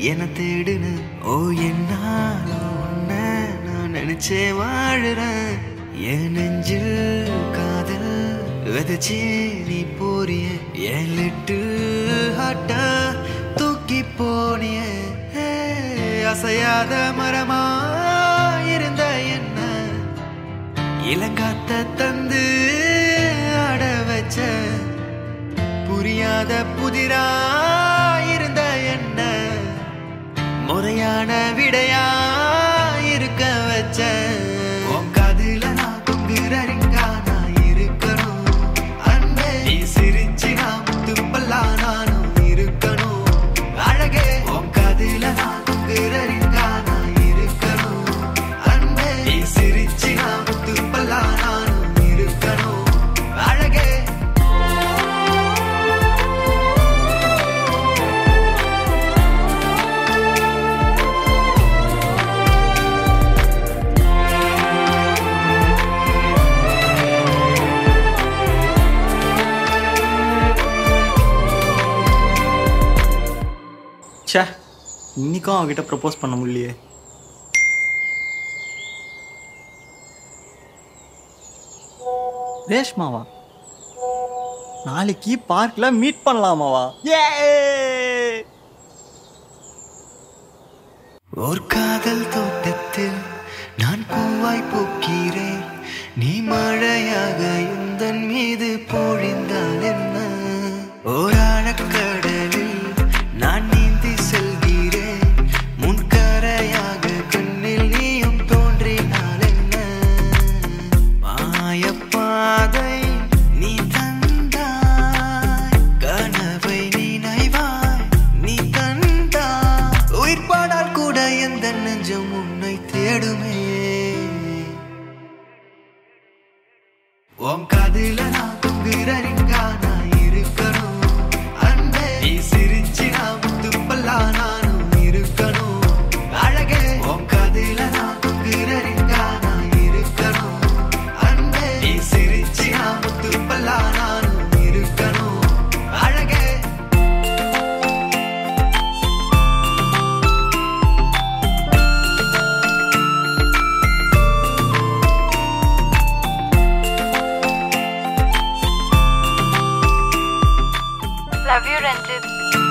என தேடுன ஓ என்னால உன்ன நான் நினைச்சே வாழுறேன் என் நெஞ்சில் காதல் விதைச்சி நீ போறிய என் லிட்டு ஹட்ட தூக்கி போனிய ஏ, அசையாத மரமா இருந்த என்ன இளங்காத்த தந்து ஆட வச்ச புரியாத புதிரா இருந்த என்ன முறையான விடையா இருக்க வச்ச உன் காதுல நான் தொங்குற ரிங்கா நான் இருக்கணும் அன்பே நீ சிரிச்சு நான் முத்துப்பல்லா நானும் இருக்கணும் அழகே உன் காதுல நான் தொங்குற ரிங்கா நான் இருக்கணும் அன்பே நீ சிரிச்சு நான் முத்துப்பல்லா நானும் இருக்கணும் அழகே ச்சே இன்னைக்கும் அவகிட்ட ப்ரப்போஸ் பண்ண முடியலையே ரேஷ்மாவா நாளைக்கு பார்க்ல மீட் பண்ணலாமாவா ஏ ஓர் காதல் தோட்டத்தில் நான் பூவாய் பூக்கிறேன் நீ மழையாக எந்தன் மீது பொழிந்தால் என்ன ஓர் ஆழக்கடலில் நான் நீந்தி செல்கிறேன் முன்கரையாக கண்ணில் நீயும் தோன்றினால் என்ன மாயப்பாதை நீ தந்தாய் கனவை நினைவாய் நீ கண்டாய் உயிர் பாடால் கூட எந்த நெஞ்சம் உன்னை தேடுமே உன் காதுல நான் தொங்குற ரிங்கா நான் இருக்கணும் அன்பே நீ சிரிச்சு நான் முத்துப்பல்லா நானும் இருக்கணும் அழகே உன் காதுல நான் தொங்குற ரிங்கா நான் இருக்கணும் அன்பே நீ சிரிச்சு நான் முத்துப்பல்லா நானும் இருக்கணும் அழகே Love you, Ranjit.